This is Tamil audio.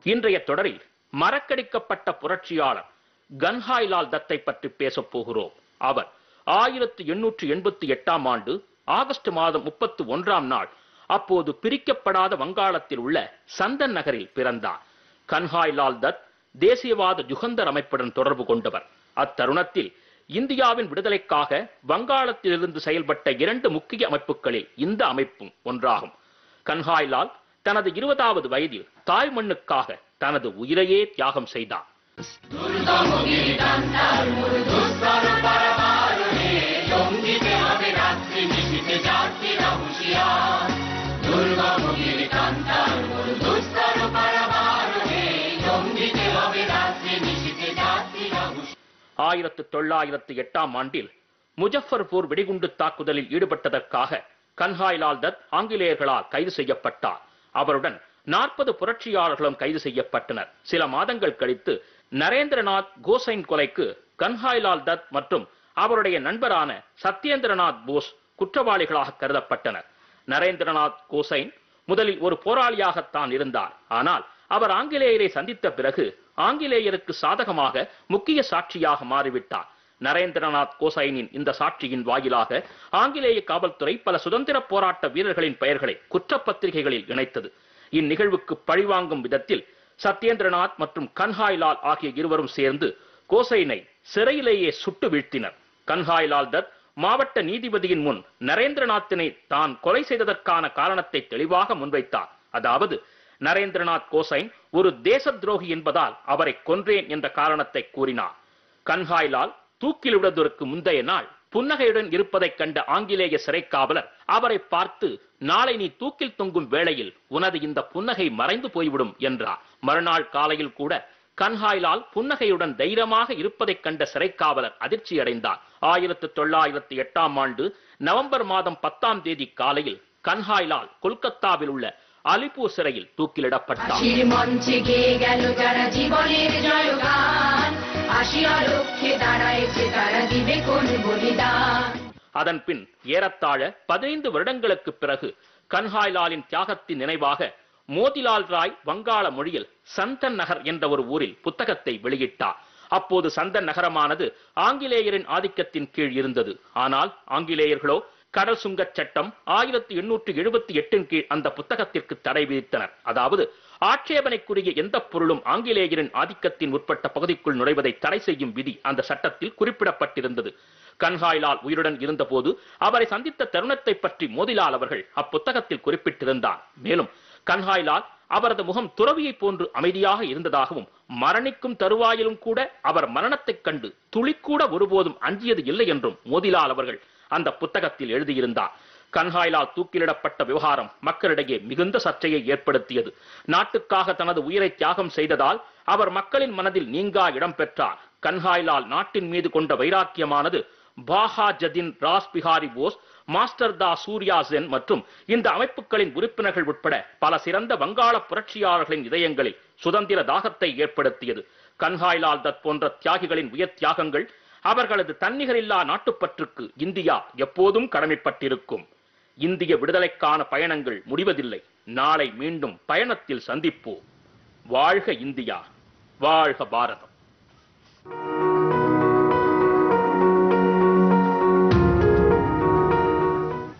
இன்றைய தொடரில் மறக்கடிக்கப்பட்ட புரட்சியாளர் கன்ஹாய்லால் தத்தை பற்றி பேசப் போகிறோம் அவர் ஆயிரத்தி எண்ணூற்றி எண்பத்தி எட்டாம் ஆண்டு ஆகஸ்ட் மாதம் முப்பத்தி ஒன்றாம் நாள் அப்போது பிரிக்கப்படாத வங்காளத்தில் உள்ள சந்தன் நகரில் பிறந்தார் கன்ஹாய்லால் தத் தேசியவாத ஜுகந்தர் அமைப்புடன் தொடர்பு கொண்டவர் அத்தருணத்தில் இந்தியாவின் விடுதலைக்காக வங்காளத்திலிருந்து செயல்பட்ட இரண்டு முக்கிய அமைப்புகளில் இந்த அமைப்பும் ஒன்றாகும் கன்ஹாய்லால் தனது இருபதாவது வயதில் தாய் மண்ணுக்காக தனது உயிரையே தியாகம் செய்தார் ஆயிரத்து தொள்ளாயிரத்து எட்டாம் ஆண்டில் முஜஃபர்பூர் வெடிகுண்டு தாக்குதலில் ஈடுபட்டதற்காக கன்ஹாய்லால் தத் ஆங்கிலேயர்களால் கைது செய்யப்பட்டார் அவருடன் நாற்பது புரட்சியாளர்களும் கைது செய்யப்பட்டனர் சில மாதங்கள் கழித்து நரேந்திரநாத் கோசைன் கொலைக்கு கன்ஹாய்லால் தத் மற்றும் அவருடைய நண்பரான சத்யேந்திரநாத் போஸ் குற்றவாளிகளாக கருதப்பட்டனர் நரேந்திரநாத் கோசைன் முதலில் ஒரு போராளியாகத்தான் இருந்தார் ஆனால் அவர் ஆங்கிலேயரை சந்தித்த பிறகு ஆங்கிலேயருக்கு சாதகமாக முக்கிய சாட்சியாக மாறிவிட்டார் நரேந்திரநாத் கோசைனின் இந்த சாட்சியின் வாயிலாக ஆங்கிலேய காவல்துறை பல சுதந்திர போராட்ட வீரர்களின் பெயர்களை குற்றப்பத்திரிகைகளில் இணைத்தது இந்நிகழ்வுக்கு பழிவாங்கும் விதத்தில் சத்யேந்திரநாத் மற்றும் கன்ஹாய்லால் ஆகிய இருவரும் சேர்ந்து கோசைனை சிறையிலேயே சுட்டு வீழ்த்தினர் கன்ஹாய்லால் தத் மாவட்ட நீதிபதியின் முன் நரேந்திரநாத்தினை தான் கொலை செய்ததற்கான காரணத்தை தெளிவாக முன்வைத்தார் அதாவது நரேந்திரநாத் கோசைன் ஒரு தேச துரோகி என்பதால் அவரை கொன்றேன் என்ற காரணத்தை கூறினார் கன்ஹாய்லால் தூக்கில் விடுவதற்கு முந்தைய நாள் புன்னகையுடன் இருப்பதைக் கண்ட ஆங்கிலேய சிறை காவலர் அவரை பார்த்து நாளை நீ தூக்கில் தொங்கும் வேளையில் உனது இந்த புன்னகை மறைந்து போய்விடும் என்றார் மறுநாள் காலையில் கூட கன்ஹாய்லால் புன்னகையுடன் தைரியமாக இருப்பதைக் கண்ட சிறை காவலர் அதிர்ச்சி அடைந்தார் ஆயிரத்து தொள்ளாயிரத்து எட்டாம் ஆண்டு நவம்பர் மாதம் பத்தாம் தேதி காலையில் கன்ஹாய்லால் கொல்கத்தாவில் உள்ள அலிப்பூர் சிறையில் தூக்கிலிடப்பட்டார் ফাঁসির মঞ্চে গেয়ে গেল যারা জীবনের জয়গান আসিয়া লক্ষ্যে দাঁড়াইছে তারা দিবে কোন বলিদান அதன் பின் ஏறத்தாழ பதினைந்து வருடங்களுக்கு பிறகு கன்ஹாய்லாலின் தியாகத்தின் நினைவாக மோதிலால் ராய் வங்காள மொழியில் சந்தன் நகர் என்ற ஒரு ஊரில் புத்தகத்தை வெளியிட்டார் அப்போது சந்தன் நகரமானது ஆங்கிலேயரின் ஆதிக்கத்தின் கீழ் இருந்தது ஆனால் ஆங்கிலேயர்களோ கடல் சுங்கச் சட்டம் ஆயிரத்தி எண்ணூற்று எழுபத்தி எட்டின் கீழ் அந்த புத்தகத்திற்கு தடை விதித்தனர் அதாவது ஆட்சேபனைக்குரிய எந்த பொருளும் ஆங்கிலேயரின் ஆதிக்கத்தின் உட்பட்ட பகுதிக்குள் நுழைவதை தடை செய்யும் விதி அந்த சட்டத்தில் குறிப்பிடப்பட்டிருந்தது கன்ஹாய்லால் உயிருடன் இருந்தபோது அவரை சந்தித்த தருணத்தை பற்றி மோதிலால் அவர்கள் அப்புத்தகத்தில் குறிப்பிட்டிருந்தார் மேலும் கன்ஹாய்லால் அவரது முகம் துறவியைப் போன்று அமைதியாக இருந்ததாகவும் மரணிக்கும் தருவாயிலும் கூட அவர் மரணத்தைக் கண்டு துளிக்கூட ஒருபோதும் அஞ்சியது இல்லை என்றும் மோதிலால் அவர்கள் அந்த புத்தகத்தில் எழுதியிருந்தார் கன்ஹாய்லால் தூக்கிலிடப்பட்ட விவகாரம் மக்களிடையே மிகுந்த சர்ச்சையை ஏற்படுத்தியது நாட்டுக்காக தனது உயிரை தியாகம் செய்ததால் அவர் மக்களின் மனதில் நீங்கா இடம் பெற்றார் கன்ஹாய்லால் நாட்டின் மீது கொண்ட வைராக்கியமானது பாஹா ஜதின் ராஸ் பிஹாரி போஸ் மாஸ்டர் தா சூர்யா சென் மற்றும் இந்த அமைப்புகளின் உறுப்பினர்கள் உட்பட பல சிறந்த வங்காள புரட்சியாளர்களின் இதயங்களில் சுதந்திர தாகத்தை ஏற்படுத்தியது கன்ஹாய்லால் தத் போன்ற தியாகிகளின் உயர் தியாகங்கள் அவர்களது தன்னிகரில்லா நாட்டுப்பற்றுக்கு இந்தியா எப்போதும் கடமைப்பட்டிருக்கும் இந்திய விடுதலைக்கான பயணங்கள் முடிவதில்லை நாளை மீண்டும் பயணத்தில் சந்திப்போம் வாழ்க இந்தியா வாழ்க பாரதம்